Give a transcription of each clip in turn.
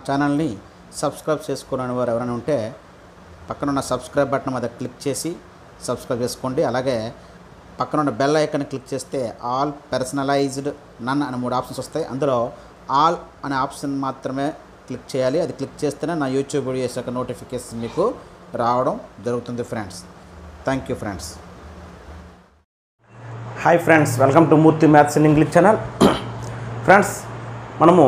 ఛానల్ని సబ్స్క్రైబ్ చేసుకునే వారు ఎవరైనా ఉంటే పక్కన ఉన్న సబ్స్క్రైబ్ బటన్ మీద క్లిక్ చేసి సబ్స్క్రైబ్ చేసుకోండి అలాగే పక్కన ఉన్న బెల్ ఐకాన్ క్లిక్ చేస్తే ఆల్ పర్సనలైజ్డ్ నన్ అనే మూడు ఆప్షన్స్ వస్తాయి అందులో ఆల్ అనే ఆప్షన్ మాత్రమే క్లిక్ చేయాలి అది క్లిక్ చేస్తేనే నా యూట్యూబ్ వీడియోస్ యొక్క నోటిఫికేషన్ మీకు రావడం జరుగుతుంది friends thank you friends hi friends welcome to Murthy maths in English channel friends మనము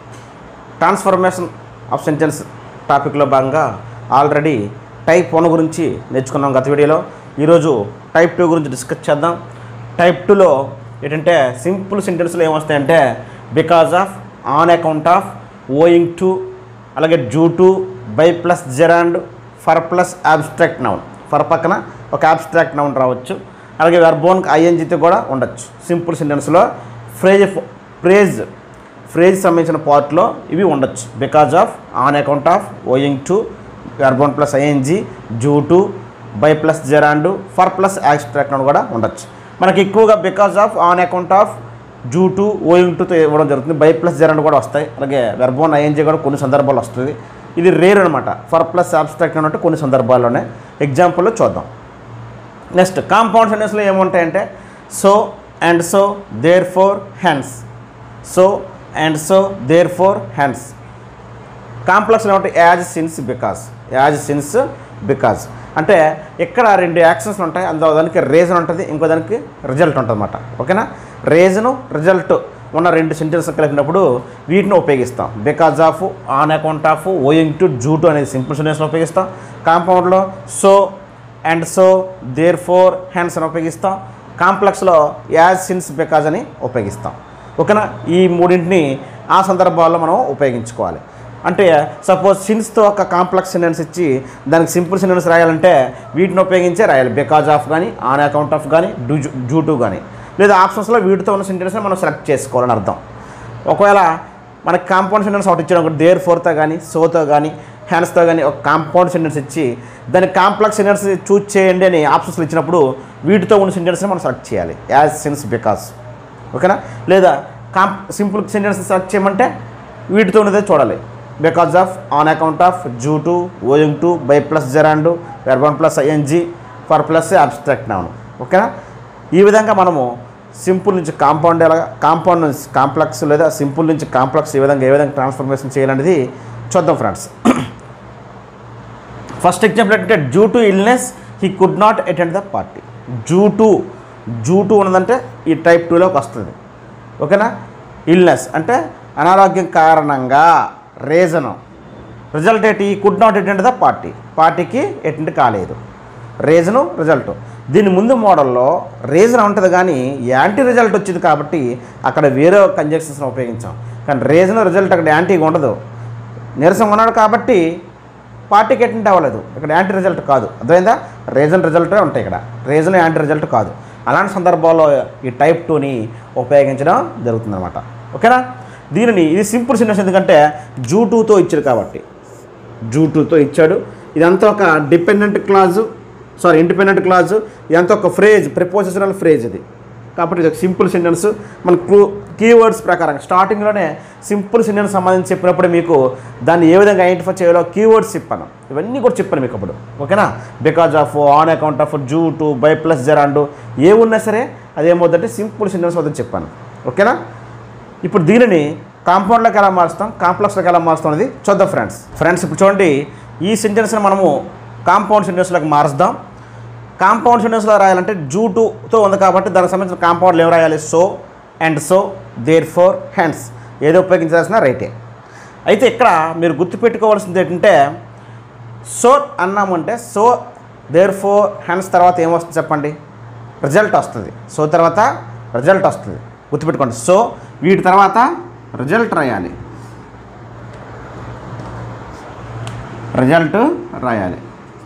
ట్రాన్స్ఫర్మేషన్ ఆఫ్ సెంటెన్స్ టాపిక్లో భాగంగా ఆల్రెడీ టైప్ వన్ గురించి నేర్చుకున్నాం గత వీడియోలో ఈరోజు టైప్ టూ గురించి డిస్కస్ చేద్దాం టైప్ టూలో ఏంటంటే సింపుల్ సెంటెన్స్లో ఏమొస్తాయంటే because of on account of owing to అలాగే due to by plus gerund for plus abstract noun for పక్కన ఒక అబ్స్ట్రాక్ట్ నౌన్ రావచ్చు అలాగే వెర్బోన్కి ఐఎన్జితో కూడా ఉండొచ్చు సింపుల్ సెంటెన్స్లో ఫ్రేజ్ ఫ్రేజ్ ఫ్రేజ్ సంబంధించిన పార్ట్లో ఇవి ఉండొచ్చు because of on account of owing to verb one plus ING due to by plus gerund for plus abstract noun కూడా ఉండొచ్చు మనకి ఎక్కువగా because of on account of due to owing టుతో ఇవ్వడం జరుగుతుంది బై ప్లస్ జెరాండ్ కూడా వస్తాయి అలాగే వెర్బోన్ ఐఎన్జి కూడా కొన్ని సందర్భాలు వస్తుంది ఇది రేర్ అనమాట ఫర్ ప్లస్ అబ్స్ట్రాక్ట్ అన్నట్టు కొన్ని సందర్భాల్లోనే ఎగ్జాంపుల్లో చూద్దాం నెక్స్ట్ కాంపౌండ్ సెంటెన్స్లో ఏముంటాయంటే so and so therefore hence so and so therefore hence కాంప్లెక్స్లో ఏమంటే as since because as since because అంటే ఇక్కడ రెండు యాక్షన్స్ ఉంటాయి అందులో దానికి రీజన్ ఉంటుంది ఇంకో దానికి రిజల్ట్ ఉంటుంది అన్నమాట ఓకేనా రీజను రిజల్ట్ ఉన్న రెండు సెంటెన్స్ కలిపినప్పుడు వీటిని ఉపయోగిస్తాం because of on account of owing to due to అనేది సింపుల్ సెంటెన్స్లో ఉపయోగిస్తాం కాంపౌండ్లో so and so therefore hence అని ఉపయోగిస్తాం కాంప్లెక్స్లో యాజ్ సిన్స్ బికాజ్ అని ఉపయోగిస్తాం ఓకేనా ఈ మూడింటిని ఆ సందర్భాల్లో మనం ఉపయోగించుకోవాలి అంటే సపోజ్ సిన్స్తో ఒక కాంప్లెక్స్ సెంటెన్స్ ఇచ్చి దానికి సింపుల్ సెంటెన్స్ రాయాలంటే వీటిని ఉపయోగించే రాయాలి బికాజ్ ఆఫ్ కానీ ఆన్ అకౌంట్ ఆఫ్ కానీ డూ జూ టు కానీ లేదా ఆప్షన్స్లో వీటితో ఉన్న సెంటెన్స్ మనం సెలెక్ట్ చేసుకోవాలని అర్థం ఒకవేళ మనకి కాంపౌండ్ సెంటెన్స్ ఒకటి ఇచ్చిన దేర్ ఫోర్తో కానీ సోతో కానీ హ్యాండ్స్తో కానీ ఒక కాంపౌండ్ సెంటెన్స్ ఇచ్చి దాని కాంప్లెక్స్ సెంటెన్స్ చూజ్ చేయండి అని ఆప్షన్స్లో ఇచ్చినప్పుడు వీటితో ఉన్న సెంటెన్స్ని మనం సెలెక్ట్ చేయాలి యాజ్ సిన్స్ బికాస్ ఓకేనా లేదా కాంప్ సింపుల్ సెంటెన్స్ సెలెక్ట్ చేయమంటే వీటితో ఉన్నదే చూడాలి because of on account of due to owing to by plus gerund verb one plus ING for plus abstract noun ఓకేనా ఈ విధంగా మనము సింపుల్ నుంచి కాంపౌండ్ ఎలా కాంపౌండ్ నుంచి కాంప్లెక్స్ లేదా సింపుల్ నుంచి కాంప్లెక్స్ ఏ విధంగా ఏ విధంగా ట్రాన్స్ఫర్మేషన్ చేయాలనేది చూద్దాం ఫ్రెండ్స్ ఫస్ట్ ఎగ్జాంపుల్ ఏంటంటే due to illness he could not attend the party due to due to ఉన్నదంటే ఈ టైప్ టూలోకి వస్తుంది ఓకేనా ఇల్నెస్ అంటే అనారోగ్యం కారణంగా రీజను రిజల్ట్ ఏంటి ఈ could not attend the party పార్టీకి అటెండ్ కాలేదు రీజను రిజల్ట్ దీని ముందు మోడల్లో రీజన్ ఉంటుంది కానీ యాంటీ రిజల్ట్ వచ్చింది కాబట్టి అక్కడ వేరే కంజక్షన్స్ని ఉపయోగించాం కానీ రీజన్ రిజల్ట్ అక్కడ యాంటీగా ఉండదు నీరసం ఉన్నాడు కాబట్టి పార్టీకి అటెండ్ అవ్వలేదు ఇక్కడ యాంటీ రిజల్ట్ కాదు అర్థమైందా రీజన్ రిజల్టే ఉంటాయి ఇక్కడ రీజన్ యాంటీ రిజల్ట్ కాదు అలాంటి సందర్భాల్లో ఈ టైప్ టూని ఉపయోగించడం జరుగుతుందన్నమాట ఓకేనా దీనిని ఇది సింపుల్ సిన్నెస్ ఎందుకంటే జూ టూతో ఇచ్చాడు కాబట్టి జూ టూతో ఇచ్చాడు ఇదంతా ఒక dependent clause sorry independent clause ఇదంతా ఒక ఫ్రేజ్ ప్రిపోజిషనల్ ఫ్రేజ్ ఇది కాబట్టి ఇది ఒక సింపుల్ సెంటెన్స్ మన క్లూ కీవర్డ్స్ ప్రకారం స్టార్టింగ్లోనే సింపుల్ సెంటెన్స్ సంబంధించి చెప్పినప్పుడు మీకు దాన్ని ఏ విధంగా ఐడెంటిఫై చేయాలో కీవర్డ్స్ చెప్పాను ఇవన్నీ కూడా చెప్పాను మీకు అప్పుడు ఓకేనా because of on account of due to by plus gerund ఏ ఉన్నా సరే అదేమవుతుందంటే సింపుల్ సెంటెన్స్ వద్దని చెప్పాను ఓకేనా ఇప్పుడు దీనిని కాంపౌండ్లోకి ఎలా మారుస్తాం కాంప్లెక్స్లోకి ఎలా మారుస్తాం అనేది చూద్దాం ఫ్రెండ్స్ ఫ్రెండ్స్ ఇప్పుడు చూడండి ఈ సెంటెన్స్ని మనము కాంపౌండ్ సెంటెన్స్లోకి మారుస్తాం కాంపౌండ్ సెంటెన్స్లో రాయాలంటే జూటుతో ఉంది కాబట్టి దానికి సంబంధించిన కాంపౌండ్లు ఏం రాయాలి so and so therefore hence ఏదో ఉపయోగించాల్సిన రైటే అయితే ఇక్కడ మీరు గుర్తుపెట్టుకోవాల్సింది ఏంటంటే సో అన్నామంటే సో దేర్ ఫోర్ హ్యాండ్స్ తర్వాత ఏమొస్తుంది చెప్పండి రిజల్ట్ వస్తుంది సో తర్వాత రిజల్ట్ వస్తుంది గుర్తుపెట్టుకోండి సో వీటి తర్వాత రిజల్ట్ రాయాలి రిజల్ట్ రాయాలి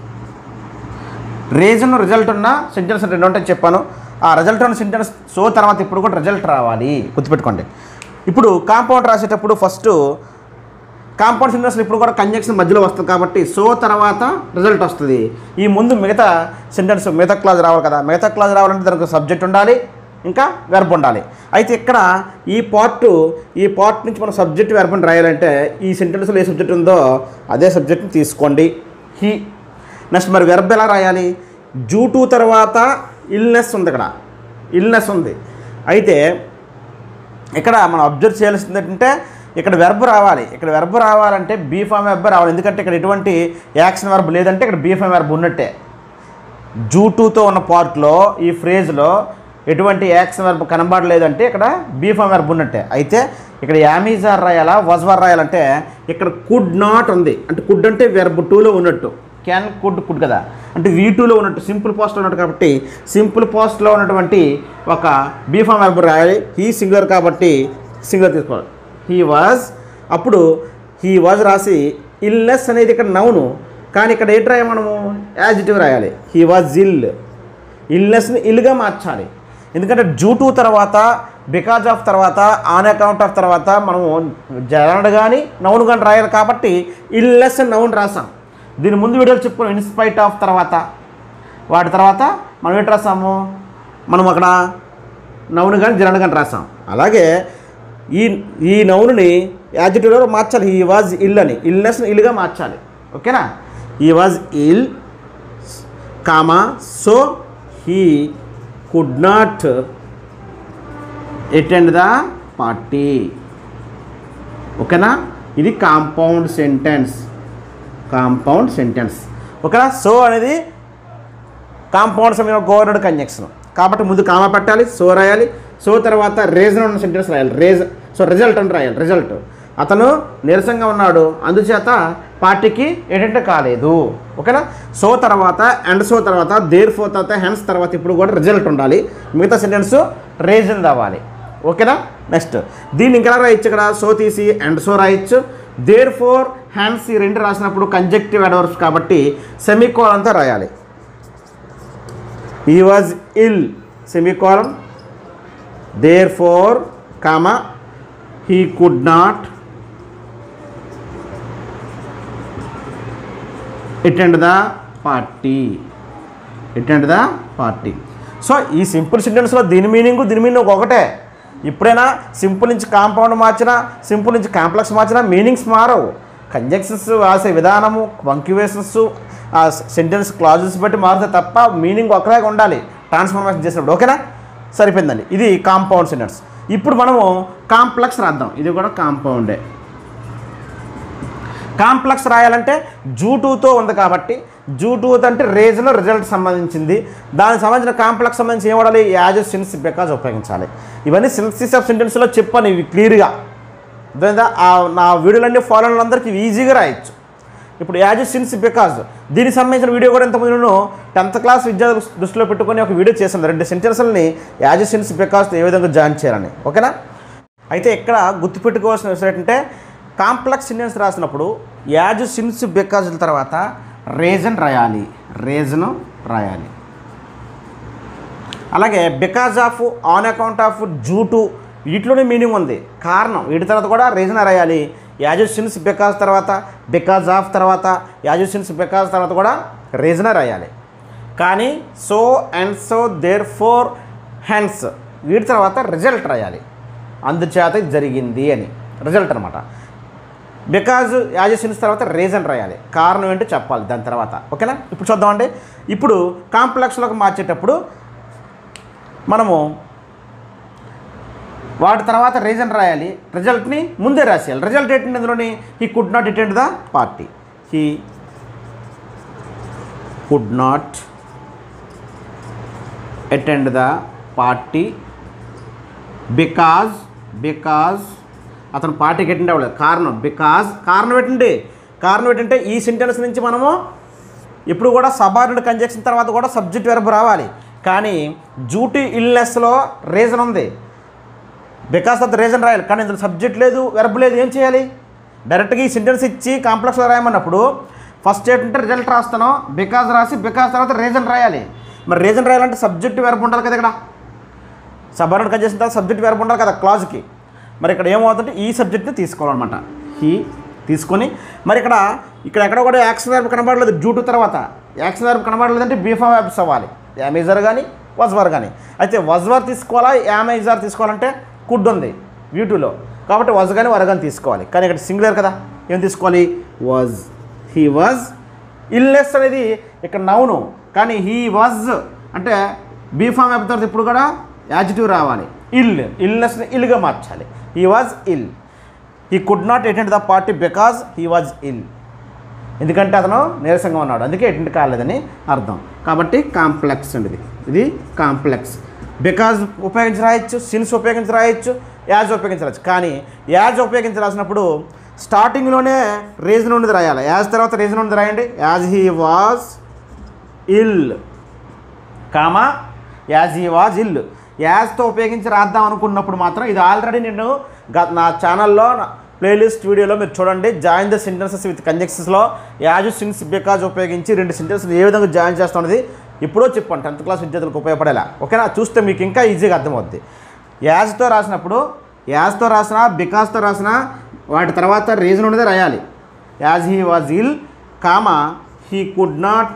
రీజన్ రిజల్ట్ ఉన్న సెంటెన్స్ రెండు ఉంటాయి చెప్పాను ఆ రిజల్ట్ ఉన్న సెంటెన్స్ సో తర్వాత ఇప్పుడు కూడా రిజల్ట్ రావాలి గుర్తుపెట్టుకోండి ఇప్పుడు కాంపౌండ్ రాసేటప్పుడు ఫస్ట్ కాంపౌండ్ సెంటెన్స్ ఇప్పుడు కూడా కంజక్షన్ మధ్యలో వస్తుంది కాబట్టి సో తర్వాత రిజల్ట్ వస్తుంది ఈ ముందు మిగతా సెంటెన్స్ మిగతా క్లాజ్ రావాలి కదా మిగతా క్లాజ్ రావాలంటే దానికి సబ్జెక్ట్ ఉండాలి ఇంకా వెర్బ్ ఉండాలి అయితే ఇక్కడ ఈ పార్ట్ ఈ పార్ట్ నుంచి మనం సబ్జెక్ట్ వెర్బని రాయాలంటే ఈ సెంటెన్స్లో ఏ సబ్జెక్ట్ ఉందో అదే సబ్జెక్ట్ని తీసుకోండి హీ నెక్స్ట్ మరి వెర్బ్ ఎలా రాయాలి జూ టూ తర్వాత ఇల్నెస్ ఉంది ఇక్కడ ఇల్నెస్ ఉంది అయితే ఇక్కడ మనం అబ్జర్వ్ చేయాల్సింది ఏంటంటే ఇక్కడ వెర్బ్ రావాలి ఇక్కడ వెర్బ్ రావాలంటే బీ ఫామ్ వెర్బ్ రావాలి ఎందుకంటే ఇక్కడ ఎటువంటి యాక్షన్ వెర్బ్ లేదంటే ఇక్కడ బీ ఫామ్ వెర్బ్ ఉన్నట్టే జూ టూతో ఉన్న పార్ట్లో ఈ ఫ్రేజ్లో ఎటువంటి యాక్షన్ వెర్బ్ కనబడలేదంటే ఇక్కడ బీ ఫామ్ వెర్బ్ ఉన్నట్టే అయితే ఇక్కడ యామీజార్ రాయాలా వజ్వర్ రాయాలంటే ఇక్కడ కుడ్ నాట్ ఉంది అంటే కుడ్ అంటే వెర్బ్ టూలో ఉన్నట్టు క్యాన్ కుడ్ కుడ్ కదా అంటే వీ టూలో ఉన్నట్టు సింపుల్ పోస్ట్లో ఉన్నట్టు కాబట్టి సింపుల్ పోస్ట్లో ఉన్నటువంటి ఒక బీ ఫామ్ వెర్బ్ రాయాలి హీ సింగులర్ కాబట్టి సింగులర్ తీసుకోవాలి హీ వాజ్ అప్పుడు హీ వాజ్ రాసి ఇల్నెస్ అనేది ఇక్కడ నౌను కానీ ఇక్కడ ఏంటి రాయాలి మనము యాజిటివ్ రాయాలి హీ వాజ్ ఇల్ ఇల్నెస్ని ఇల్గా మార్చాలి ఎందుకంటే జూ టూ తర్వాత బికాజ్ ఆఫ్ తర్వాత ఆన్ అకౌంట్ ఆఫ్ తర్వాత మనము జరడ్ కానీ నౌన్ కానీ రాయాలి కాబట్టి ఇల్నెస్ నౌన్ రాసాం దీని ముందు వీడియోలు చెప్పుకున్నాం ఇన్స్పైట్ ఆఫ్ తర్వాత వాటి తర్వాత మనం ఏంటి రాసాము మనం అక్కడ నౌన్ కానీ జరడ్ కానీ రాసాం అలాగే ఈ ఈ నౌనుని యాజిటివ్లో మార్చాలి ఈ వాజ్ ఇల్ అని ఇల్నెస్ని ఇల్గా మార్చాలి ఓకేనా ఈ was ill comma so he could not attend the party ఓకేనా ఇది కాంపౌండ్ సెంటెన్స్ కాంపౌండ్ సెంటెన్స్ ఓకేనా సో అనేది కాంపౌండ్ సమయంలో గోవర్నడ్ కంజక్షన్ కాబట్టి ముందు కామా పెట్టాలి సో రాయాలి సో తర్వాత రీజన్ ఉన్న సెంటెన్స్ రాయాలి రీజన్ సో రిజల్ట్ అని రాయాలి రిజల్ట్ అతను నీరసంగా ఉన్నాడు అందుచేత పార్టీకి ఏంటంటే కాలేదు ఓకేనా సో తర్వాత అండ్ సో తర్వాత దేర్ ఫో తర్వాత హెన్స్ తర్వాత ఇప్పుడు కూడా రిజల్ట్ ఉండాలి మిగతా సెంటెన్స్ రీజన్ రావాలి ఓకేనా నెక్స్ట్ దీన్ని ఇంకా రాయొచ్చు ఇక్కడ సో తీసి అండ్ సో రాయొచ్చు దేర్ ఫోర్ హ్యాండ్స్ ఈ రెండు రాసినప్పుడు కంజెక్టివ్ అడ్వర్బ్స్ కాబట్టి సెమికోలంతో రాయాలి he was ill semicolon therefore comma he could not attend the party attend the party so ఈ సింపుల్ సెంటెన్స్లో దీని మీనింగ్ దీని మీనింగ్ ఒకటే ఎప్పుడైనా సింపుల్ నుంచి కాంపౌండ్ మార్చినా సింపుల్ నుంచి కాంప్లెక్స్ మార్చినా మీనింగ్స్ మారవు కంజక్షన్స్ రాసే విధానము పంక్యువేషన్స్ ఆ సెంటెన్స్ క్లాజెస్ బట్టి మారుతాయి తప్ప మీనింగ్ ఒకలాగా ఉండాలి ట్రాన్స్ఫర్మేషన్ చేసినప్పుడు ఓకేనా సరిపోయిందండి ఇది కాంపౌండ్ సెంటెన్స్ ఇప్పుడు మనము కాంప్లెక్స్ రాద్దాం ఇది కూడా కాంపౌండే కాంప్లెక్స్ రాయాలంటే జూ టూతో ఉంది కాబట్టి జూ టూ అంటే రేజన్ రిజల్ట్ సంబంధించింది దానికి సంబంధించిన కాంప్లెక్స్ సంబంధించి ఏం వాడాలి యాజ్ సిన్స్ బికాజ్ ఉపయోగించాలి ఇవన్నీ సిన్సిస్ ఆఫ్ సెంటెన్స్లో చెప్పాను ఇవి క్లియర్గా అర్థమైందా ఆ నా వీడియోలన్నీ ఫాలో అందరికీ ఈజీగా రాయొచ్చు ఇప్పుడు యాజ్ సిన్స్ బికాజ్ దీనికి సంబంధించిన వీడియో కూడా ఇంతకుముందు నేను టెన్త్ క్లాస్ విద్యార్థులు దృష్టిలో పెట్టుకొని ఒక వీడియో చేశాను రెండు సెంటెన్స్లని యాజ్ సిన్స్ బికాజ్ ఏ విధంగా జాయిన్ చేయాలని ఓకేనా అయితే ఇక్కడ గుర్తుపెట్టుకోవాల్సిన విషయం ఏంటంటే కాంప్లెక్స్ సెంటెన్స్ రాసినప్పుడు యాజ్ సిన్స్ బికాజ్ తర్వాత రీజన్ రాయాలి రీజన్ రాయాలి అలాగే because of on account of due to వీటిలోనే మీనింగ్ ఉంది కారణం వీటి తర్వాత కూడా రీజన్ రాయాలి యాజ్ సిన్స్ బికాజ్ తర్వాత బికాజ్ ఆఫ్ తర్వాత యాజ్ సిన్స్ బికాజ్ తర్వాత కూడా రీజన్ రాయాలి కానీ so and so therefore hence వీటి తర్వాత రిజల్ట్ రాయాలి అందుచేత ఇది జరిగింది అని రిజల్ట్ అనమాట బికాజ్ యాజ్ సిన్స్ తర్వాత రీజన్ రాయాలి కారణం ఏంటో చెప్పాలి దాని తర్వాత ఓకేనా ఇప్పుడు చూద్దామండి ఇప్పుడు కాంప్లెక్స్లోకి మార్చేటప్పుడు మనము వాటి తర్వాత రీజన్ రాయాలి రిజల్ట్ని ముందే రాసేయాలి రిజల్ట్ ఏంటంటే ఇందులోని he could not attend the party he could not attend the party because because అతను పార్టీకి అటెండ్ అవ్వలేదు కారణం బికాజ్ కారణం ఏంటండి కారణం ఏంటంటే ఈ సెంటెన్స్ నుంచి మనము ఇప్పుడు కూడా సబార్డినేట్ కంజక్షన్ తర్వాత కూడా సబ్జెక్ట్ వెరబ్ రావాలి కానీ డ్యూటీ ఇల్నెస్లో రీజన్ ఉంది బికాస్ ఆఫ్ ద రీజన్ రాయాలి కానీ ఇందులో సబ్జెక్ట్ లేదు వెరబ్ లేదు ఏం చేయాలి డైరెక్ట్గా ఈ సెంటెన్స్ ఇచ్చి కాంప్లెక్స్లో రాయమన్నప్పుడు ఫస్ట్ ఏంటంటే రిజల్ట్ రాస్తాను బికాజ్ రాసి బికాజ్ తర్వాత రీజన్ రాయాలి మరి రీజన్ రాయాలంటే సబ్జెక్ట్ వెరబ్ ఉండాలి కదా ఇక్కడ సబార్డినేట్ కట్ చేసిన తర్వాత సబ్జెక్ట్ వెరబ్ ఉండాలి కదా క్లాజ్కి మరి ఇక్కడ ఏమవుతుందంటే ఈ సబ్జెక్ట్ని తీసుకోవాలన్నమాట హీ తీసుకొని మరి ఇక్కడ ఇక్కడ ఎక్కడ కూడా యాక్షన్ వెర్బ్ కనబడలేదు డ్యూటీ తర్వాత యాక్షన్ వెర్బ్ కనబడలేదంటే బీఫామ్ వెర్బ్స్ అవ్వాలి అమెజర్ కానీ వజ్వర్ కానీ అయితే వజ్వర్ తీసుకోవాలా యామైజార్ తీసుకోవాలంటే కుడ్ ఉంది వ్యూటూలో కాబట్టి వజ్ కానీ వర కానీ తీసుకోవాలి కానీ ఇక్కడ సింగులర్ కదా ఏం తీసుకోవాలి వాజ్ హీ వాజ్ ఇల్నెస్ అనేది ఇక్కడ నౌను కానీ హీ వాజ్ అంటే బీఫామ్ అయిపోయిన తర్వాత ఇప్పుడు కూడా యాజిటివ్ రావాలి ఇల్ ఇల్నెస్ని ఇల్గా మార్చాలి he was ill he could not attend the party because he was ill ఎందుకంటే అతను నీరసంగా ఉన్నాడు అందుకే అటెండ్ కాలేదని అర్థం కాబట్టి కాంప్లెక్స్ అండి ఇది ఇది కాంప్లెక్స్ బికాజ్ ఉపయోగించి రాయొచ్చు సిన్స్ ఉపయోగించి రాయొచ్చు యాజ్ ఉపయోగించి రాయొచ్చు కానీ యాజ్ ఉపయోగించి రాసినప్పుడు స్టార్టింగ్లోనే రీజన్ ఉండేది రాయాలి యాజ్ తర్వాత రీజన్ ఉండేది రాయండి as he was ill comma as he was ill యాజ్తో ఉపయోగించి రాద్దాం అనుకున్నప్పుడు మాత్రం ఇది ఆల్రెడీ నేను గత నా ఛానల్లో నా ప్లేలిస్ట్ వీడియోలో మీరు చూడండి జాయిన్ ద సెంటెన్సెస్ విత్ కంజెక్షన్స్లో యాజ్ సిన్స్ బికాజ్ ఉపయోగించి రెండు సెంటెన్సెస్ ఏ విధంగా జాయిన్ చేస్తున్నది ఇప్పుడో చెప్పండి టెన్త్ క్లాస్ విద్యార్థులకు ఉపయోగపడేలా ఓకేనా చూస్తే మీకు ఇంకా ఈజీగా అర్థమవుద్ది యాజ్తో రాసినప్పుడు యాజ్తో రాసిన బికాస్తో రాసిన వాటి తర్వాత రీజన్ ఉండేది రాయాలి as he was ill comma he could not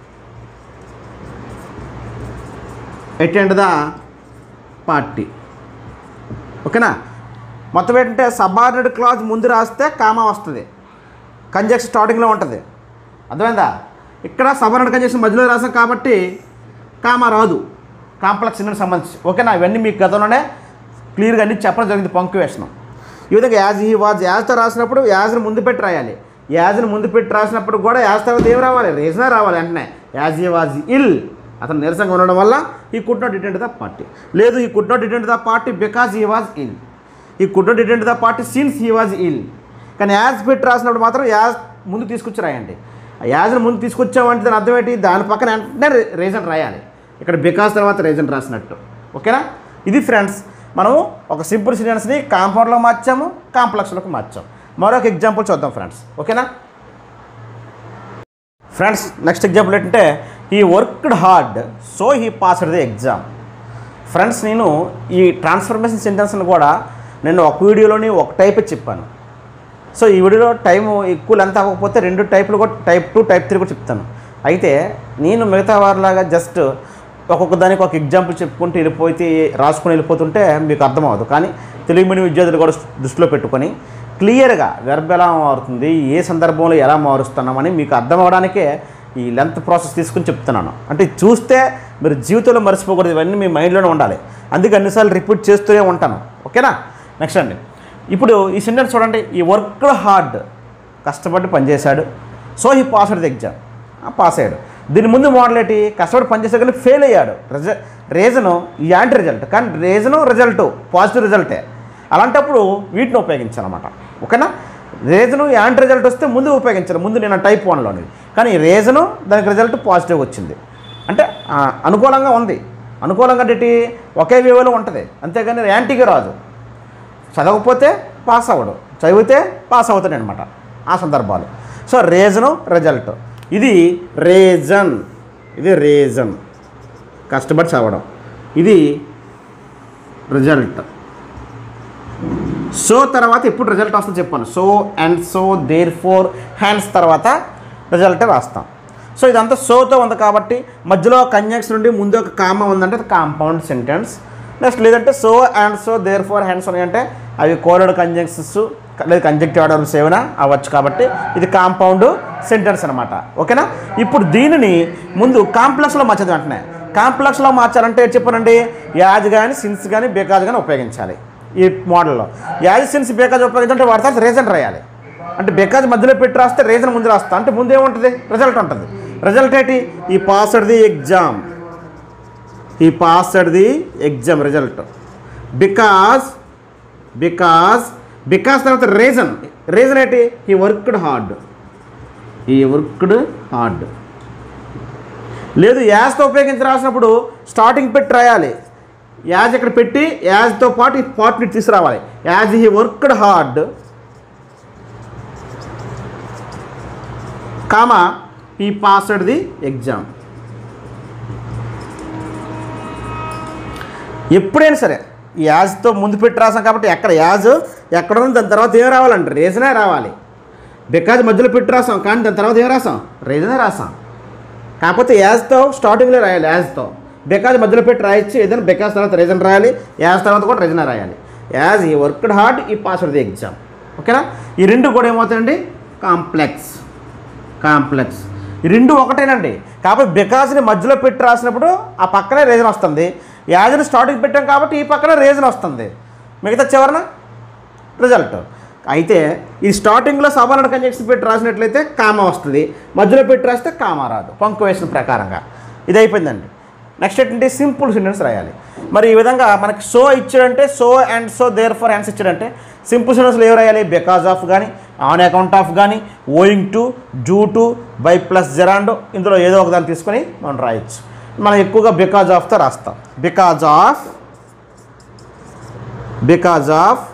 attend the party ఓకేనా మొత్తం ఏంటంటే సబార్డినేట్ క్లాజ్ ముందు రాస్తే కామా వస్తుంది కంజక్షన్ స్టార్టింగ్లో ఉంటుంది అర్థమైందా ఇక్కడ సబార్డినేట్ కంజక్షన్ మధ్యలో రాసాం కాబట్టి కామా రాదు కాంప్లెక్స్ ఇండియన్ సంబంధించి ఓకేనా ఇవన్నీ మీకు గతంలోనే క్లియర్గా అన్ని చెప్పడం జరిగింది పంక్యువేషన్ ఈ విధంగా యాజ్ హీ వాజ్ యాజ్తో రాసినప్పుడు యాజ్ని ముందు పెట్టి రాయాలి యాజ్ని ముందు పెట్టి రాసినప్పుడు కూడా యాజ్ తర్వాత ఏం రావాలి రీజనే రావాలి వెంటనే యాజ్ హీ వాజ్ ఇల్ అతను నీరసంగా ఉండడం వల్ల he could not attend the party లేదు he could not attend the party because he was ill he could not attend the party since he was ill కానీ యాజ్ పెట్టి రాసినప్పుడు మాత్రం యాజ్ ముందు తీసుకొచ్చి రాయండి ఆ యాజ్ని ముందు తీసుకొచ్చామంటే దాని అర్థం ఏంటి దాని పక్కన వెంటనే రీజన్ రాయాలి ఇక్కడ బికాస్ తర్వాత రీజన్ రాసినట్టు ఓకేనా ఇది ఫ్రెండ్స్ మనం ఒక సింపుల్ సెంటెన్స్ని కాంపౌండ్లో మార్చాము కాంప్లెక్స్లోకి మార్చాము మరొక ఎగ్జాంపుల్ చూద్దాం ఫ్రెండ్స్ ఓకేనా ఫ్రెండ్స్ నెక్స్ట్ ఎగ్జాంపుల్ ఏంటంటే he worked hard so he passed the exam friends నేను ఈ ట్రాన్స్ఫర్మేషన్ సెంటెన్స్ని కూడా నేను ఒక వీడియోలోని ఒక టైప్ చెప్పాను సో ఈ వీడియోలో టైం ఎక్కువ లెంత్ అవ్వకపోతే రెండు టైపులు కూడా టైప్ టూ టైప్ త్రీ కూడా చెప్తాను అయితే నేను మిగతా వారిలాగా జస్ట్ ఒక్కొక్క దానికి ఒక ఎగ్జాంపుల్ చెప్పుకుంటూ వెళ్ళిపోతే రాసుకుని వెళ్ళిపోతుంటే మీకు అర్థమవుతుంది కానీ తెలుగు మీడియం విద్యార్థులు కూడా దృష్టిలో పెట్టుకొని క్లియర్గా వెర్బ్ ఎలా మారుతుంది ఏ సందర్భంలో ఎలా మారుస్తున్నామని మీకు అర్థం అవడానికే ఈ లెంత్ ప్రాసెస్ తీసుకుని చెప్తున్నాను అంటే ఇది చూస్తే మీరు జీవితంలో మర్చిపోకూడదు ఇవన్నీ మీ మైండ్లోనే ఉండాలి అందుకే అన్నిసార్లు రిపీట్ చేస్తూనే ఉంటాను ఓకేనా నెక్స్ట్ అండి ఇప్పుడు ఈ సెంటెన్స్ చూడండి ఈ వర్క్ హార్డ్ కష్టపడి పనిచేశాడు సో ఈ పాస్డ్ ది ఎగ్జామ్ పాస్ అయ్యాడు దీని ముందు మోడల్ ఏంటి కష్టపడి పనిచేసాడు కానీ ఫెయిల్ అయ్యాడు రిజ రీజను యాంటీ రిజల్ట్ కానీ రీజను రిజల్ట్ పాజిటివ్ రిజల్టే అలాంటప్పుడు వీటిని ఉపయోగించాలన్నమాట ఓకేనా రీజను యాంటీ రిజల్ట్ వస్తే ముందు ఉపయోగించాలి ముందు నేను టైప్ వన్లోనిది కానీ రీజను దానికి రిజల్ట్ పాజిటివ్ వచ్చింది అంటే ఆ, అనుకూలంగా ఉంది అనుకూలంగా అంటే ఏంటి? ఒకే వేలో ఉంటుంది అంతేగాని యాంటీగా రాదు చదవకపోతే పాస్ అవ్వడు చదివితే పాస్ అవుతాడు అనమాట ఆ సందర్భాలు సో రీజను రిజల్ట్ ఇది రీజన్ ఇది రీజన్ కష్టపడి చదవడం ఇది రిజల్ట్ సో తర్వాత ఎప్పుడు రిజల్ట్ వస్తుందో చెప్పాను so and so therefore hence తర్వాత రిజల్ట్ రాస్తాం సో ఇదంతా సోతో ఉంది కాబట్టి మధ్యలో కంజంక్స్ నుండి ముందు ఒక కామ ఉందంటే అది కాంపౌండ్ సెంటెన్స్ నెక్స్ట్ లేదంటే so and so therefore hence ఉన్నాయంటే అవి కోరడ్ కంజంక్షన్స్ లేదు కంజక్టివ్ ఆర్డర్స్ ఏమైనా అవ్వచ్చు కాబట్టి ఇది కాంపౌండ్ సెంటెన్స్ అనమాట ఓకేనా ఇప్పుడు దీనిని ముందు కాంప్లెక్స్లో మార్చేది వెంటనే కాంప్లెక్స్లో మార్చాలంటే ఏంటి చెప్పానండి యాజ్ కానీ సిన్స్ కానీ బేకాజ్ కానీ ఉపయోగించాలి ఈ మోడల్లో యాజ్ సిన్స్ బేకాజ్ ఉపయోగించాలంటే వాడి తర్వాత రీజన్ రాయాలి అంటే బేకాజ్ మధ్యలో పెట్టి రాస్తే రీజన్ ముందు రాస్తా అంటే ముందు ఏముంటుంది రిజల్ట్ ఉంటుంది రిజల్ట్ ఏంటి he passed the exam he passed the exam result because because because తర్వాత రీజన్ రీజన్ ఏంటి he worked hard he worked hard లేదు యాజ్తో ఉపయోగించి రాసినప్పుడు స్టార్టింగ్ పెట్టి రాయాలి యాజ్ ఇక్కడ పెట్టి యాజ్తో పాటు ఈ పార్ట్ని తీసుకురావాలి as he worked hard comma he passed the exam ఎప్పుడైనా సరే ఈ యాజ్తో ముందు పెట్టి రాసాం కాబట్టి ఎక్కడ యాజ్ ఎక్కడ ఉంది దాని తర్వాత ఏం రావాలంటే రీజనే రావాలి బికాజ్ మధ్యలో పెట్టి రాసాం కానీ దాని తర్వాత ఏం రాసాం రీజనే రాసాం కాకపోతే యాజ్తో స్టార్టింగ్లో రాయాలి యాజ్తో బికాజ్ మధ్యలో పెట్టి రాయొచ్చు ఏదైనా బికాజ్ తర్వాత రీజన్ రాయాలి యాజ్ తర్వాత కూడా రీజన్ రాయాలి as he worked hard he passed the exam ఓకేనా ఈ రెండు కూడా ఏమవుతాయండి కాంప్లెక్స్ కాంప్లెక్స్ ఈ రెండు ఒకటేనండి కాబట్టి బికాస్ని మధ్యలో పెట్టి రాసినప్పుడు ఆ పక్కనే రీజన్ వస్తుంది యాజ్ని స్టార్టింగ్ పెట్టాం కాబట్టి ఈ పక్కనే రీజన్ వస్తుంది మిగతా చివరన రిజల్ట్ అయితే ఈ స్టార్టింగ్లో సబార్డినేట్ కంజక్షన్ పెట్టి రాసినట్లయితే కామా వస్తుంది మధ్యలో పెట్టి రాస్తే కామా రాదు పంక్చువేషన్ ప్రకారంగా ఇది అయిపోయిందండి నెక్స్ట్ ఏంటంటే సింపుల్ సెంటెన్స్ రాయాలి మరి ఈ విధంగా మనకి సో ఇచ్చాడంటే so and so therefore answer ఇచ్చాడంటే సింపుల్ సెంటెన్స్లో ఏం రాయాలి బికాజ్ ఆఫ్ కానీ ఆన్ అకౌంట్ ఆఫ్ కానీ owing to due to by plus జెరాండో ఇందులో ఏదో ఒక దాన్ని తీసుకొని మనం రాయొచ్చు మనం ఎక్కువగా బికాజ్ ఆఫ్తో రాస్తాం because of because of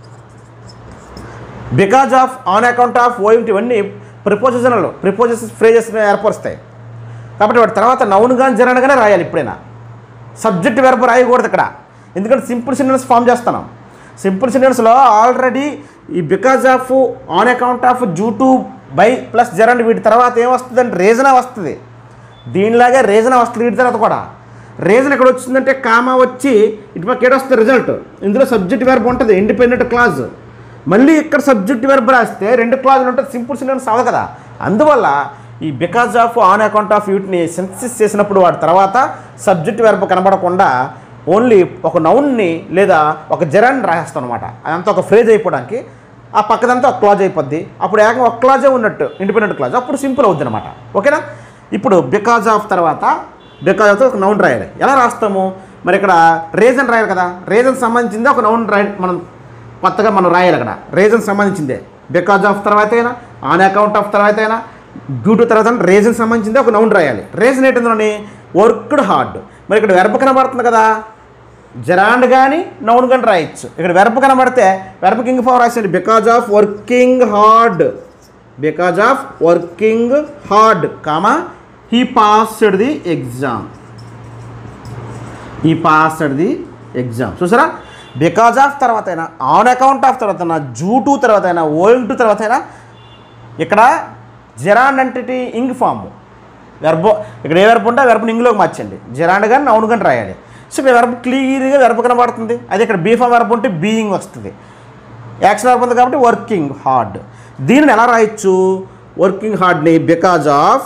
because of on account of owing ఇవన్నీ ప్రిపోజిషనల్ ప్రిపోజిషన్ ఫ్రేజెస్ ఏర్పరుస్తాయి కాబట్టి వాటి తర్వాత నౌన్ కానీ జరగగానే రాయాలి ఎప్పుడైనా సబ్జెక్ట్ వెరపు రాయకూడదు ఇక్కడ ఎందుకంటే సింపుల్ సెంటెన్స్ ఫామ్ చేస్తున్నాం సింపుల్ సెంటెన్స్లో ఆల్రెడీ ఈ because of on account of due to by plus gerund వీటి తర్వాత ఏమొస్తుంది అంటే రీజనే వస్తుంది దీనిలాగే రీజన్ వస్తుంది వీటి తర్వాత కూడా రీజన్ ఎక్కడ వచ్చిందంటే కామా వచ్చి ఇటు పక్క ఏడు వస్తుంది రిజల్ట్ ఇందులో సబ్జెక్ట్ వెర్బ్ ఉంటుంది ఇండిపెండెంట్ క్లాజ్ మళ్ళీ ఇక్కడ సబ్జెక్ట్ వెర్బ్ రాస్తే రెండు క్లాజులు ఉంటే సింపుల్ సెంటెన్స్ అవ్వదు కదా అందువల్ల ఈ because of on account of వీటిని సెన్సిస్ చేసినప్పుడు వాటి తర్వాత సబ్జెక్ట్ వెర్బ్ కనబడకుండా ఓన్లీ ఒక నౌన్ని లేదా ఒక జరాన్ని రాసేస్తాం అనమాట అదంతా ఒక ఫ్రేజ్ అయిపోవడానికి ఆ పక్కదంతా ఒక క్లాజ్ అయిపోద్ది అప్పుడు ఏకంగా ఒక క్లాజే ఉన్నట్టు ఇండిపెండెంట్ క్లాజ్ అప్పుడు సింపుల్ అవుద్ది అనమాట ఓకేనా ఇప్పుడు బికాజ్ ఆఫ్ తర్వాత బికాజ్ ఆఫ్ ఒక నౌన్ రాయాలి ఎలా రాస్తాము మరి ఇక్కడ రీజన్ రాయాలి కదా రీజన్ సంబంధించింది ఒక నౌన్ రాయ మనం కొత్తగా మనం రాయాలి అక్కడ రీజన్ సంబంధించిందే బికాజ్ ఆఫ్ తర్వాత అయినా ఆన్ అకౌంట్ ఆఫ్ తర్వాత అయినా డ్యూ టు తర్వాత రీజన్ సంబంధించిందే ఒక నౌన్ రాయాలి రీజన్ ఏంటంటే వర్క్డ్ హార్డ్ మరి ఇక్కడ వెర్బ కనబడుతుంది కదా జరాండ్ కానీ నౌన్ కానీ రాయొచ్చు ఇక్కడ వెర్బ కనబడితే వెర్బ కింగ్ ఫామ్ రాసేయండి because of working hard because of working hard comma he passed the exam he passed the exam చూసారా బికాజ్ ఆఫ్ తర్వాత అయినా ఆన్ అకౌంట్ ఆఫ్ తర్వాత అయినా జూ టు తర్వాత అయినా ఓయింగ్ టు తర్వాత అయినా ఇక్కడ జెరాండ్ అంటే ఇంగ్ ఫామ్ వెర్బో ఇక్కడ ఏ వెర్బ్ ఉంటే ఆ వెర్బ్ని ఇంగ్లోకి మార్చండి జెరాండ్ కానీ నౌన్ కానీ రాయాలి సో ఇక్కడ వెర్బ్ క్లియర్గా వెర్బ్ కనబడుతుంది అదే ఇక్కడ బీ ఫామ్ వెర్బ్ ఉంటే బీయింగ్ వస్తుంది యాక్షన్ వెర్బ్ ఉంది కాబట్టి వర్కింగ్ హార్డ్ దీనిని ఎలా రాయొచ్చు వర్కింగ్ హార్డ్ని because of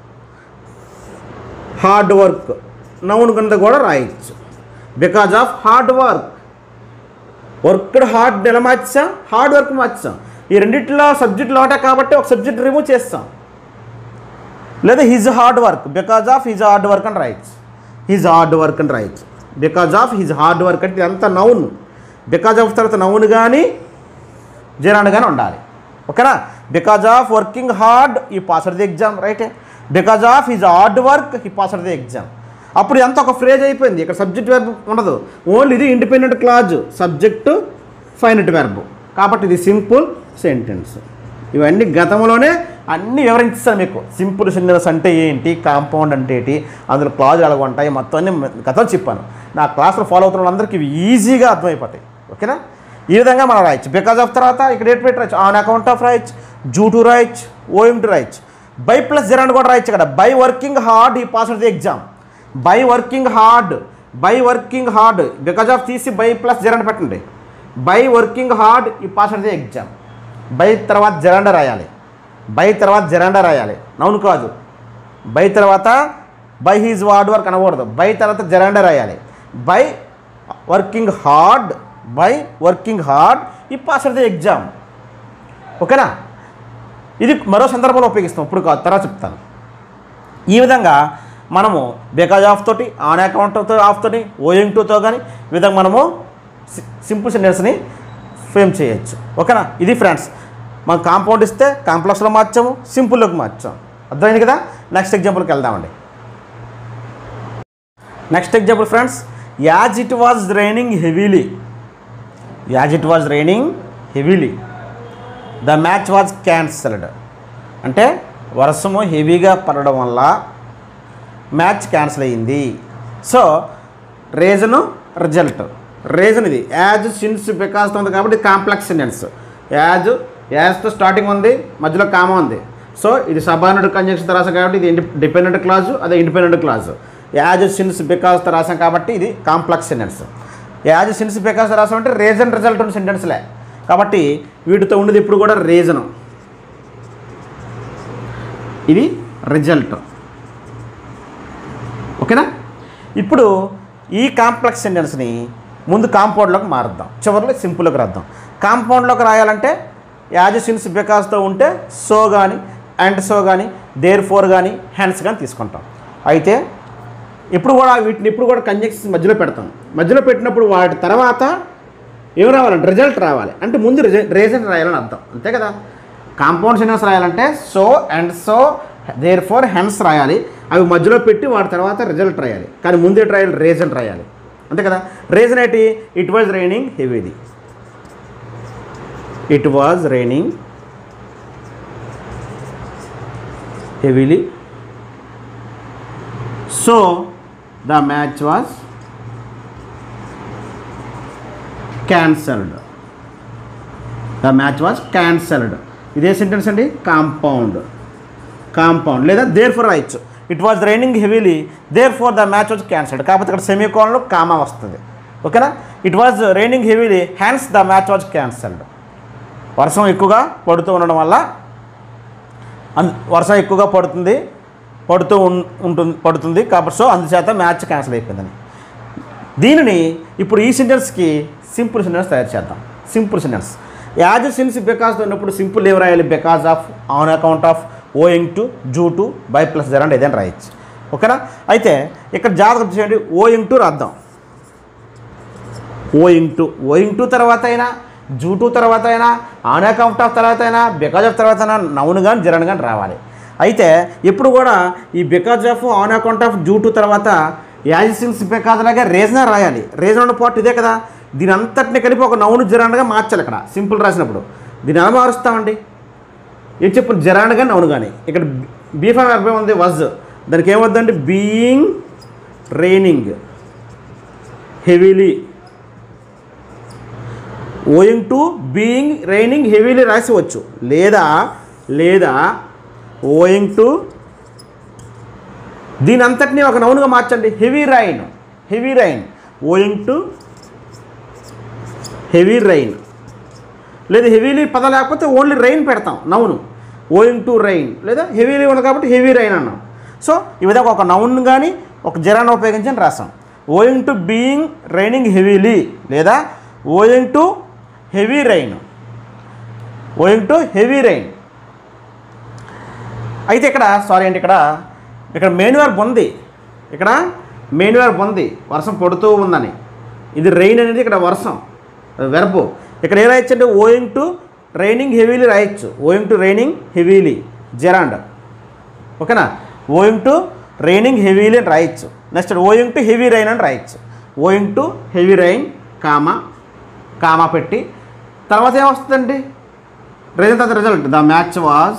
hard work noun కింద కూడా రాయొచ్చు because of hard work worked hard ఎలా మార్చాం హార్డ్ వర్క్ మార్చాం ఈ రెండిట్లో సబ్జెక్టులు ఒకటే కాబట్టి ఒక సబ్జెక్ట్ రిమూవ్ చేస్తాం లేదా his hard work because of his hard work అని రాయొచ్చు హిజ్ హార్డ్ వర్క్ అని రాయొచ్చు because of his hard work అంటే ఇదంతా నౌన్ బికాజ్ ఆఫ్ తర్వాత నౌన్ కానీ జనాన్ కానీ ఉండాలి ఓకేనా because of working hard he passed the exam రైటే because of his hard work he passed the exam అప్పుడు ఎంత ఒక ఫ్రేజ్ అయిపోయింది ఇక్కడ సబ్జెక్ట్ వెర్బ్ ఉండదు ఓన్లీ ఇది independent clause subject finite verb కాబట్టి ఇది సింపుల్ సెంటెన్స్ ఇవన్నీ గతంలోనే అన్నీ వివరించాను మీకు సింపుల్ సెంటెన్స్ అంటే ఏంటి కాంపౌండ్ అంటే ఏంటి అందులో క్లాజ్ ఎలా ఉంటాయి మొత్తం అన్ని గతం చెప్పాను నా క్లాస్లో ఫాలో అవుతున్న వాళ్ళందరికీ ఇవి ఈజీగా అర్థమైపోతాయి ఓకేనా ఈ విధంగా మనం రాయొచ్చు బికాజ్ ఆఫ్ తర్వాత ఇక్కడ డేట్ పెట్టి రాయొచ్చు ఆన్ అకౌంట్ ఆఫ్ రాయొచ్చు జూ టు రాయొచ్చు ఓఎం టు రాయొచ్చు బై ప్లస్ జెరాండ్ కూడా రాయొచ్చు ఇక్కడ by working hard he pass the exam by working hard by working hard because of తీసి బై ప్లస్ జెరాండ్ పెట్టండి by working hard he pass the exam by తర్వాత gerund రాయాలి by తర్వాత gerund రాయాలి noun కాదు బై తర్వాత by his hard work అనకూడదు by తర్వాత జెరాండ రాయాలి by working hard by working hard he pass the exam ఓకేనా ఇది మరో సందర్భంలో ఉపయోగిస్తాం ఇప్పుడు కాదు తర్వాత చెప్తాను ఈ విధంగా మనము బికాజ్ ఆఫ్ తోటి ఆన్ అకౌంట్తో ఆఫ్ తోటి ఓయింగ్ టూతో కానీ ఈ విధంగా మనము సి- సింపుల్ సెంటెన్స్ని ఫ్రేమ్ చేయొచ్చు ఓకేనా ఇది ఫ్రెండ్స్ మనం కాంపౌండ్ ఇస్తే కాంప్లెక్స్లో మార్చాము సింపుల్లోకి మార్చాము అర్థమైంది కదా నెక్స్ట్ ఎగ్జాంపుల్కి వెళ్దామండి next example friends as it was raining heavily as it was raining heavily the match was cancelled అంటే వర్షము హెవీగా పడడం వల్ల మ్యాచ్ క్యాన్సిల్ అయ్యింది సో రీజను రిజల్ట్ రీజన్ ఇది యాజ్ సిన్స్ బికాస్ ఉంది కాబట్టి కాంప్లెక్స్ సెంటెన్స్ యాజ్ యాజ్తో స్టార్టింగ్ ఉంది మధ్యలో కామ ఉంది సో ఇది సబార్డినేట్ కంజంక్షన్ తర్వాత కాబట్టి ఇది డిపెండెంట్ క్లాజు అదే ఇండిపెండెంట్ క్లాజు యాజ్ సిన్స్ బికాస్తో రాసాం కాబట్టి ఇది కాంప్లెక్స్ సెంటెన్స్ యాజ్ సిన్స్ బికాస్తో రాసాం అంటే రీజన్ రిజల్ట్ ఉన్న సెంటెన్స్లే కాబట్టి వీటితో ఉండేది ఇప్పుడు కూడా రీజను ఇది రిజల్ట్ ఓకేనా ఇప్పుడు ఈ కాంప్లెక్స్ సెంటెన్స్ని ముందు కాంపౌండ్లోకి మారుద్దాం చివరిలో సింపుల్కి రాద్దాం కాంపౌండ్లోకి రాయాలంటే యాజ్ సిన్స్ బికాస్తో ఉంటే సో కానీ అండ్ సో కానీ దేర్ ఫోర్ కానీ హ్యాండ్స్ కానీ తీసుకుంటాం అయితే ఇప్పుడు కూడా వీటిని ఇప్పుడు కూడా కంజెక్షన్స్ మధ్యలో పెడతాం మధ్యలో పెట్టినప్పుడు వాటి తర్వాత ఏం రావాలంటే రిజల్ట్ రావాలి అంటే ముందు రీజన్ రాయాలని అర్థం అంతే కదా కాంపౌండ్ సెంటెన్స్ రాయాలంటే so and so therefore hence రాయాలి అవి మధ్యలో పెట్టి వాటి తర్వాత రిజల్ట్ రాయాలి కానీ ముందే రాయాలి రీజన్ రాయాలి అంతే కదా రీజన్ ఏంటి it was raining heavily it was raining heavily so the match was cancelled the match was cancelled ఇదే సెంటెన్స్ అండి కాంపౌండ్ కాంపౌండ్ లేదా దేర్ ఫర్ రాయొచ్చు it was raining heavily therefore the match was cancelled కాకపోతే ఇక్కడ సెమీకోన్లో comma వస్తుంది ఓకేనా it was raining heavily hence the match was cancelled వర్షం ఎక్కువగా పడుతూ ఉండడం వల్ల అన్ వర్షం ఎక్కువగా పడుతుంది పడుతూ ఉన్- ఉంటుంది పడుతుంది కాబట్టి సో అందుచేత మ్యాచ్ క్యాన్సిల్ అయిపోయిందని దీనిని ఇప్పుడు ఈ సెంటెన్స్కి సింపుల్ సెంటెన్స్ తయారు చేద్దాం simple sentence as since because ఉన్నప్పుడు సింపుల్ ఏం రాయాలి because of on account of owing to due to by plus జర్ అంటే ఏదైనా రాయొచ్చు ఓకేనా అయితే ఇక్కడ జాగ్రత్త చేయండి ఓయింగ్ టు రాద్దాం ఓయింగ్ టు ఓయింగ్ టు తర్వాత అయినా జూ టు తర్వాత అయినా ఆన్ అకౌంట్ ఆఫ్ తర్వాత అయినా బికాజ్ ఆఫ్ తర్వాత అయినా నౌన్ కానీ జరన్ కానీ రావాలి అయితే ఎప్పుడు కూడా ఈ because of on account of due to తర్వాత యాజ్ సిన్స్ బికాజ్ లాగా రీజన్ రాయాలి రీజన్ ఉన్న పార్ట్ ఇదే కదా దీని అంతటిని కలిపి ఒక నౌన్ జరాండ్గా మార్చాలి ఇక్కడ సింపుల్ రాసినప్పుడు దీన్ని ఎలా మారుస్తామండి ఏం చెప్పు జరాండ్ కానీ నౌన్ కానీ ఇక్కడ బీఫామ్ అర్థం ఉంది వజ్ దానికి ఏమవుద్దండి being raining heavily owing to being raining heavily రాసివచ్చు లేదా లేదా ఓయింగ్ టు దీని అంతటినీ ఒక నౌన్గా మార్చండి heavy rain heavy rain owing to heavy rain లేదా హెవీలీ పద లేకపోతే ఓన్లీ రైన్ పెడతాం నౌను ఓయింగ్ టు రైన్ లేదా హెవీలీ ఉంది కాబట్టి హెవీ రైన్ అన్నాం సో ఈ విధంగా ఒక నౌన్ కానీ ఒక జరాన్ని ఉపయోగించి రాసాం owing to being raining heavily లేదా owing to heavy rain owing to heavy rain అయితే ఇక్కడ సారీ అండి ఇక్కడ ఇక్కడ మెయిన్ వర్బ్ ఉంది ఇక్కడ మెయిన్ వర్బ్ ఉంది వర్షం పడుతూ ఉందని ఇది రెయిన్ అనేది ఇక్కడ వర్షం వెర్బు ఇక్కడ ఏ రాయొచ్చు అంటే ఓయింగ్ టు రైనింగ్ హెవీలీ రాయొచ్చు owing to raining heavily gerund ఓకేనా ఓయింగ్ టు రైనింగ్ హెవీలీ అని రాయొచ్చు next owing to heavy rain అని రాయొచ్చు owing to heavy rain comma comma పెట్టి తర్వాత ఏమొస్తుందండి రిజల్ట్ అది result the match was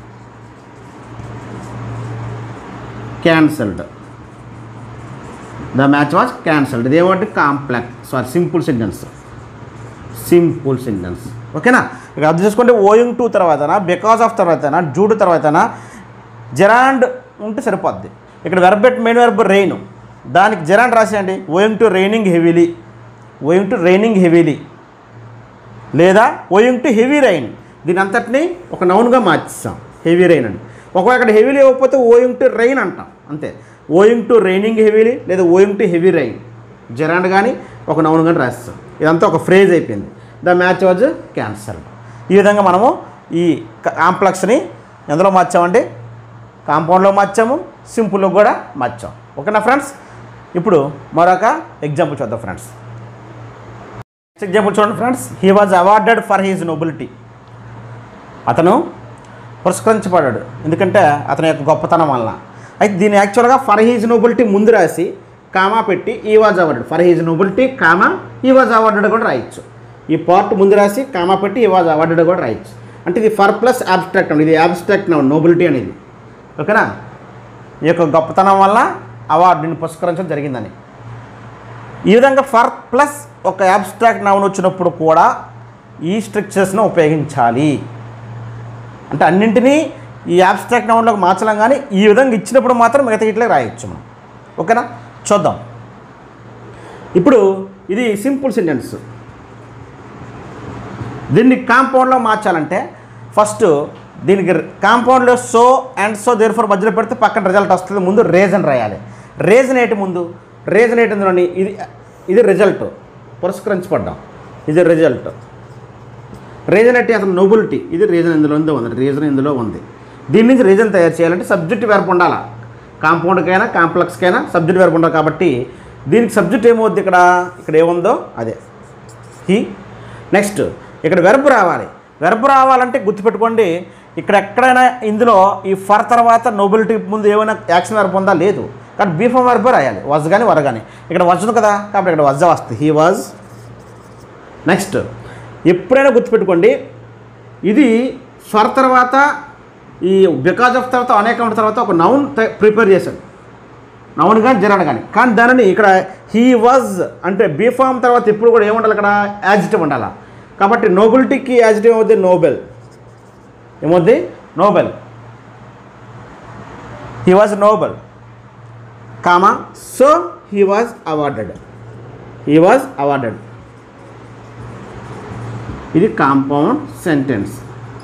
cancelled the match was cancelled ఇదేమంటే complex sorry simple sentence simple sentence ఓకేనా ఇక అర్థం చేసుకుంటే ఓయింగ్ టు తర్వాతనా బికాస్ ఆఫ్ తర్వాతనా జూడు తర్వాతనా జెరాండ్ ఉంటే సరిపోద్ది ఇక్కడ వెర్బెట్ మెయిన్ వెర్బ్ రెయిన్ దానికి జెరాండ్ రాసేయండి owing to raining heavily owing to raining heavily లేదా ఓయింగ్ టు హెవీ రైన్ దీని అంతటిని ఒక నౌన్గా మార్చిస్తాం హెవీ రైన్ అని ఒకవేళ అక్కడ హెవీలీ ఇవ్వకపోతే ఓయింగ్ టు రైన్ అంటాం అంతే ఓయింగ్ టు రైనింగ్ హెవీలీ లేదా owing to heavy rain gerund కానీ ఒక నౌన్ కానీ రాస్తాం ఇదంతా ఒక ఫ్రేజ్ అయిపోయింది ద మ్యాచ్ వాజ్ క్యాన్సల్ ఈ విధంగా మనము ఈ కాంప్లెక్స్ని ఎందులో మార్చామండి కాంపౌండ్లో మార్చాము సింపుల్లో కూడా మార్చాం ఓకేనా ఫ్రెండ్స్ ఇప్పుడు మరొక ఎగ్జాంపుల్ చూద్దాం ఫ్రెండ్స్ నెక్స్ట్ ఎగ్జాంపుల్ చూడండి friends he was awarded for his nobility అతను పురస్కరించబడ్డాడు ఎందుకంటే అతని యొక్క గొప్పతనం వలన అయితే దీన్ని యాక్చువల్గా ఫర్ హీజ్ నోబిలిటీ ముందు రాసి కామా పెట్టి he was awarded for his nobility comma he was awarded కూడా రాయొచ్చు ఈ పార్ట్ ముందు రాసి కామా పెట్టి ఈ వాజ్ అవార్డెడ్ కూడా రాయొచ్చు అంటే ఇది ఫర్ ప్లస్ అబ్స్ట్రాక్ట్ అండి ఇది అబ్స్ట్రాక్ట్ నోబిలిటీ అనేది ఓకేనా ఈ యొక్క గొప్పతనం వల్ల అవార్డుని పురస్కరించడం జరిగిందని ఈ విధంగా ఫర్ ప్లస్ ఒక అబ్స్ట్రాక్ట్ నౌన్ వచ్చినప్పుడు కూడా ఈ స్ట్రక్చర్స్ను ఉపయోగించాలి అంటే అన్నింటినీ ఈ అబ్స్ట్రాక్ట్ నౌన్లోకి మార్చలేం కానీ ఈ విధంగా ఇచ్చినప్పుడు మాత్రం మిగతా ఇట్లే రాయొచ్చు మనం ఓకేనా చూద్దాం ఇప్పుడు ఇది సింపుల్ సెంటెన్స్ దీన్ని కాంపౌండ్లో మార్చాలంటే ఫస్ట్ దీనికి కాంపౌండ్లో so and so therefore మధ్యలో పెడితే పక్కన రిజల్ట్ వస్తుంది ముందు రీజన్ రాయాలి రీజన్ ఏంటి ముందు రీజన్ ఏంటి ఇందులోని ఇది ఇది రిజల్ట్ పురస్కరించబడ్డాం ఇది రిజల్ట్ రీజన్ అంటే అసలు నోబిలిటీ ఇది రీజన్ ఇందులో ఉంది ఉంది రీజన్ ఇందులో ఉంది దీని నుంచి రీజన్ తయారు చేయాలంటే సబ్జెక్ట్ వెర్బ్ ఉండాలా కాంపౌండ్కైనా కాంప్లెక్స్కైనా సబ్జెక్ట్ వెర్బ్ ఉండాలి కాబట్టి దీనికి సబ్జెక్ట్ ఏమవుద్ది ఇక్కడ ఇక్కడ ఏముందో అదే హీ నెక్స్ట్ ఇక్కడ వెర్బ్ రావాలి వెర్బ్ రావాలంటే గుర్తుపెట్టుకోండి ఇక్కడ ఎక్కడైనా ఇందులో ఈ ఫర్ తర్వాత నోబిలిటీ ముందు ఏమైనా యాక్షన్ వెర్బ్ ఉందా లేదు కానీ బీఫామ్ వెర్బ్ రాయాలి వజ్ కానీ వర కానీ ఇక్కడ వజ్జదు కదా కాబట్టి ఇక్కడ వజ్జ వస్తుంది హీ వాజ్ నెక్స్ట్ ఎప్పుడైనా గుర్తుపెట్టుకోండి ఇది స్వర్ తర్వాత ఈ బికాజ్ ఆఫ్ తర్వాత అనేక తర్వాత ఒక నౌన్ ప్రిపేర్ చేశాడు నౌన్ కానీ జరగడం కానీ కానీ దానిని ఇక్కడ హీ వాజ్ అంటే బీఫామ్ తర్వాత ఇప్పుడు కూడా ఏముండాలి ఇక్కడ యాజిటివ్ ఉండాలి కాబట్టి నోబిలిటీకి యాజిటివ్ ఏమవుద్ది నోబెల్ ఏమవుద్ది noble he was noble comma so he was awarded he was awarded ఇది కాంపౌండ్ సెంటెన్స్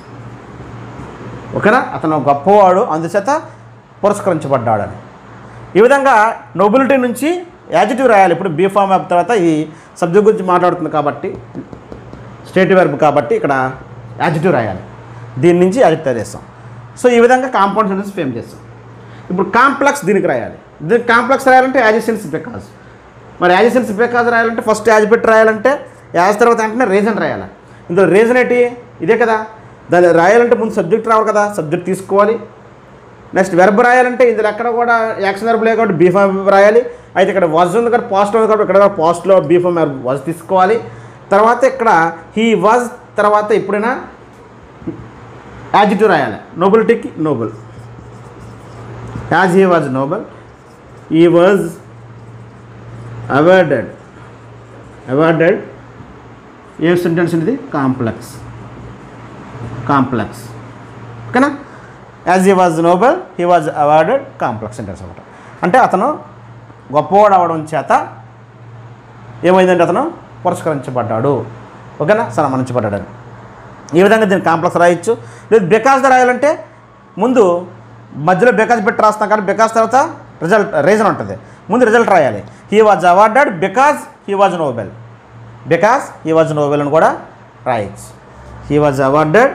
ఓకేనా అతను గొప్పవాడు అందుచేత పురస్కరించబడ్డాడని ఈ విధంగా నోబిలిటీ నుంచి యాజిటివ్ రాయాలి ఇప్పుడు బీఫామ్ యాప్ తర్వాత ఈ సబ్జెక్ట్ గురించి మాట్లాడుతుంది కాబట్టి స్టేట్ వెర్బ్ కాబట్టి ఇక్కడ యాజిటివ్ రాయాలి దీని నుంచి యాజిటివ్ చేస్తాం సో ఈ విధంగా కాంపౌండ్ సెంటెన్స్ ఫేమ్ చేస్తాం ఇప్పుడు కాంప్లెక్స్ దీనికి రాయాలి దీనికి కాంప్లెక్స్ రాయాలంటే యాజిసెన్స్ బికాజ్ మరి యాజిసెన్స్ బికాజ్ రాయాలంటే ఫస్ట్ యాజ్ పెట్టి రాయాలంటే యాజ్ తర్వాత వెంటనే రీజన్ రాయాలి ఇందులో రీజన్ ఏంటి ఇదే కదా దాన్ని రాయాలంటే ముందు సబ్జెక్ట్ రావాలి కదా సబ్జెక్ట్ తీసుకోవాలి నెక్స్ట్ వెర్బ్ రాయాలంటే ఇందులో ఎక్కడ కూడా యాక్షన్ వెర్బ్ లేదు కాబట్టి బీఫామ్ రాయాలి అయితే ఇక్కడ వాజ్ ఉంది కాబట్టి పాస్ట్ ఉంది కాబట్టి ఇక్కడ పాస్ట్లో బీఫామ్ వెర్బ్ వాజ్ తీసుకోవాలి తర్వాత ఇక్కడ హీ వాజ్ తర్వాత ఎప్పుడైనా యాజిటివ్ రాయాలి నోబిలిటీకి noble as he was noble he was awarded awarded a sentence ఇది కాంప్లెక్స్ కాంప్లెక్స్ ఓకేనా as he was noble he was awarded complex sentence అనమాట అంటే అతను గొప్పవాడు అవడం చేత ఏమైందంటే అతను పురస్కరించబడ్డాడు ఓకేనా సన్మానించబడ్డాడు ఈ విధంగా దీన్ని కాంప్లెక్స్ రాయొచ్చు లేదు బికాస్ రాయాలంటే ముందు మధ్యలో బికాస్ పెట్టి రాస్తాం కానీ బికాస్ తర్వాత రిజల్ట్ రీజన్ ఉంటుంది ముందు రిజల్ట్ రాయాలి he was awarded because he was noble because he was noble అని కూడా రాయొచ్చు he was awarded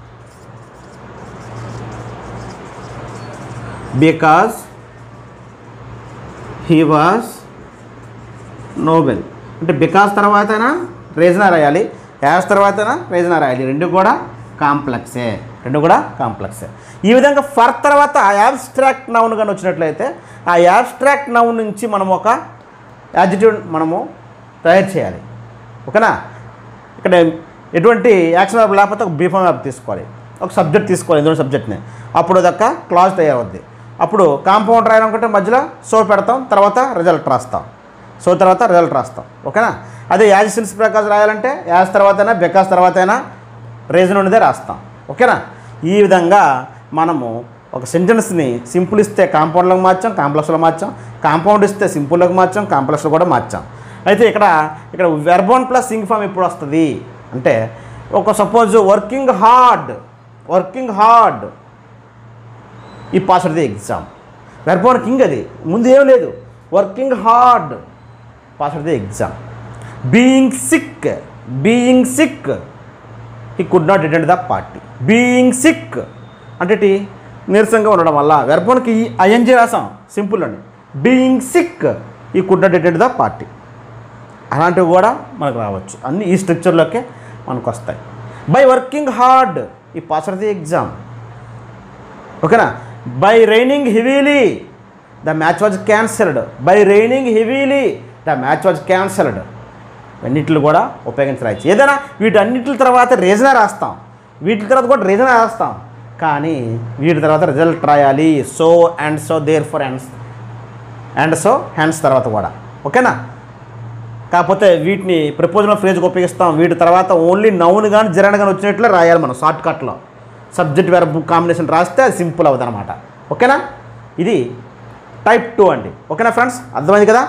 because he was noble అంటే బికాస్ తర్వాతనా రీజన్ రాయాలి యాజ్ తర్వాతనా రీజన్ రాయాలి రెండు కూడా కాంప్లెక్సే రెండు కూడా కాంప్లెక్సే ఈ విధంగా ఫర్ తర్వాత యాబ్స్ట్రాక్ట్ నౌన్ కానీ వచ్చినట్లయితే ఆ యాబ్స్ట్రాక్ట్ నౌన్ నుంచి మనం ఒక యాజిట్యూడ్ మనము తయారు చేయాలి ఓకేనా ఇక్కడ ఎటువంటి యాక్షన్ వర్బ్ లేకపోతే ఒక బీఫామ్ వర్బ్ తీసుకోవాలి ఒక సబ్జెక్ట్ తీసుకోవాలి ఎందుకంటే సబ్జెక్ట్ని అప్పుడు దక్క క్లాజ్ తయారవుద్ది అప్పుడు కాంపౌండ్ రాయాలనుకుంటే మధ్యలో సో పెడతాం తర్వాత రిజల్ట్ రాస్తాం సో తర్వాత రిజల్ట్ రాస్తాం ఓకేనా అదే యాజ్ సిన్స్ ప్రకాశ్ రాయాలంటే యాజ్ తర్వాతైనా బికాస్ తర్వాతైనా రీజన్ ఉన్నదే రాస్తాం ఓకేనా ఈ విధంగా మనము ఒక సెంటెన్స్ని సింపుల్ ఇస్తే కాంపౌండ్లోకి మార్చాం కాంప్లెక్స్లో మార్చాం కాంపౌండ్ ఇస్తే సింపుల్లోకి మార్చాం కాంప్లెక్స్లో కూడా మార్చాం అయితే ఇక్కడ ఇక్కడ వెర్బోన్ ప్లస్ సింగ్ ఫామ్ ఎప్పుడు వస్తుంది అంటే ఒక suppose working hard working hard he pass the exam వెర్బోన్ కింగ్ అది ముందు ఏం లేదు working hard pass the exam being sick being sick he could not attend the party being sick అంటే ఏంటి? నీరసంగా ఉండడం వల్ల వెర్బోన్కి ఐఎన్జీ రాసాం సింపుల్ అండి being sick he could not attend the party అలాంటివి కూడా మనకు రావచ్చు అన్నీ ఈ స్ట్రక్చర్లోకే మనకు వస్తాయి by working hard he pass the exam ఓకేనా by raining heavily the match was cancelled by raining heavily the match was cancelled అన్నిట్లు కూడా ఉపయోగించరాయచ్చు ఏదైనా వీటన్నిటి తర్వాత రీజనే రాస్తాం వీటి తర్వాత కూడా రీజనే రాస్తాం కానీ వీటి తర్వాత రిజల్ట్ రాయాలి so and so therefore and and so hence తర్వాత కూడా ఓకేనా కాకపోతే వీటిని ప్రపోజల్ ఫ్రేజ్కి ఉపయోగిస్తాం వీటి తర్వాత ఓన్లీ నౌన్ కానీ జరణ కానీ వచ్చినట్లే రాయాలి మనం షార్ట్ కట్లో సబ్జెక్ట్ వెర్బ్ కాంబినేషన్ రాస్తే అది సింపుల్ అవుతుంది అనమాట ఓకేనా ఇది టైప్ టూ అండి ఓకేనా ఫ్రెండ్స్ అర్థమైంది కదా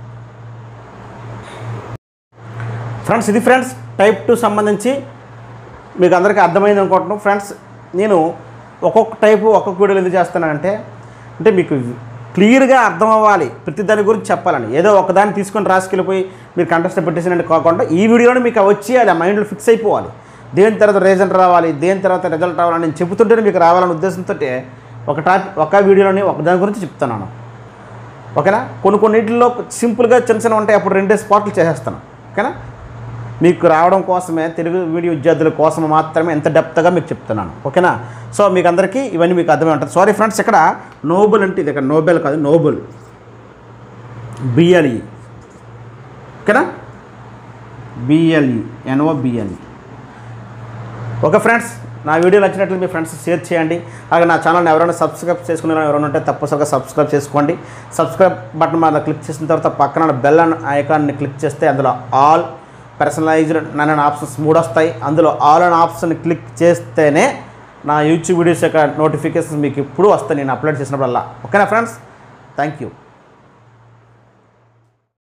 ఫ్రెండ్స్ ఇది ఫ్రెండ్స్ టైప్ టూ సంబంధించి మీకు అందరికీ అర్థమైంది అనుకుంటున్నాను ఫ్రెండ్స్ నేను ఒక్కొక్క టైపు ఒక్కొక్క వీడియోలు ఎందుకు చేస్తానంటే అంటే మీకు క్లియర్గా అర్థం అవ్వాలి ప్రతి దాని గురించి చెప్పాలని ఏదో ఒకదాన్ని తీసుకొని రాసుకెళ్ళిపోయి మీరు కంటెస్ట్ పెట్టేసినట్టు కాకుండా ఈ వీడియోని మీకు వచ్చి అది ఆ మైండ్లో ఫిక్స్ అయిపోవాలి దేని తర్వాత రిజల్ట్ రావాలి దేని తర్వాత రిజల్ట్ రావాలని నేను చెబుతుంటేనే మీకు రావాలనే ఉద్దేశంతో ఒక టాపిక్ ఒక వీడియోలోని ఒక దాని గురించి చెప్తున్నాను ఓకేనా కొన్ని కొన్నిటిలో సింపుల్గా చిన్న చిన్న ఉంటాయి అప్పుడు రెండే స్పాట్లు చేసేస్తాను ఓకేనా మీకు రావడం కోసమే తెలుగు వీడియో విద్యార్థుల కోసం మాత్రమే ఎంత డెప్త్గా మీకు చెప్తున్నాను ఓకేనా సో మీకు అందరికీ ఇవన్నీ మీకు అర్థమై ఉంటుంది సారీ ఫ్రెండ్స్ ఇక్కడ నోబెల్ అంటే ఇది ఇక్కడ నోబెల్ కాదు నోబెల్ బిఎల్ఈ ఓకేనా B L E N O B L E okay friends నా వీడియో నచ్చినట్లు మీ ఫ్రెండ్స్ షేర్ చేయండి అలాగే నా ఛానల్ని ఎవరైనా సబ్స్క్రైబ్ చేసుకునే వాళ్ళు ఎవరైనా ఉంటే తప్పనిసరిగా సబ్స్క్రైబ్ చేసుకోండి సబ్స్క్రైబ్ బటన్ మీద క్లిక్ చేసిన తర్వాత పక్కన బెల్ అన్న ఐకాన్ని క్లిక్ చేస్తే అందులో ఆల్ పర్సనలైజ్డ్ నన్ను ఆప్షన్స్ మూడు వస్తాయి అందులో ఆల్ అనే ఆప్షన్ క్లిక్ చేస్తేనే నా యూట్యూబ్ వీడియోస్ యొక్క నోటిఫికేషన్స్ మీకు ఇప్పుడు వస్తాయి నేను అప్లోడ్ చేసినప్పుడల్లా ఓకేనా ఫ్రెండ్స్ థ్యాంక్ యూ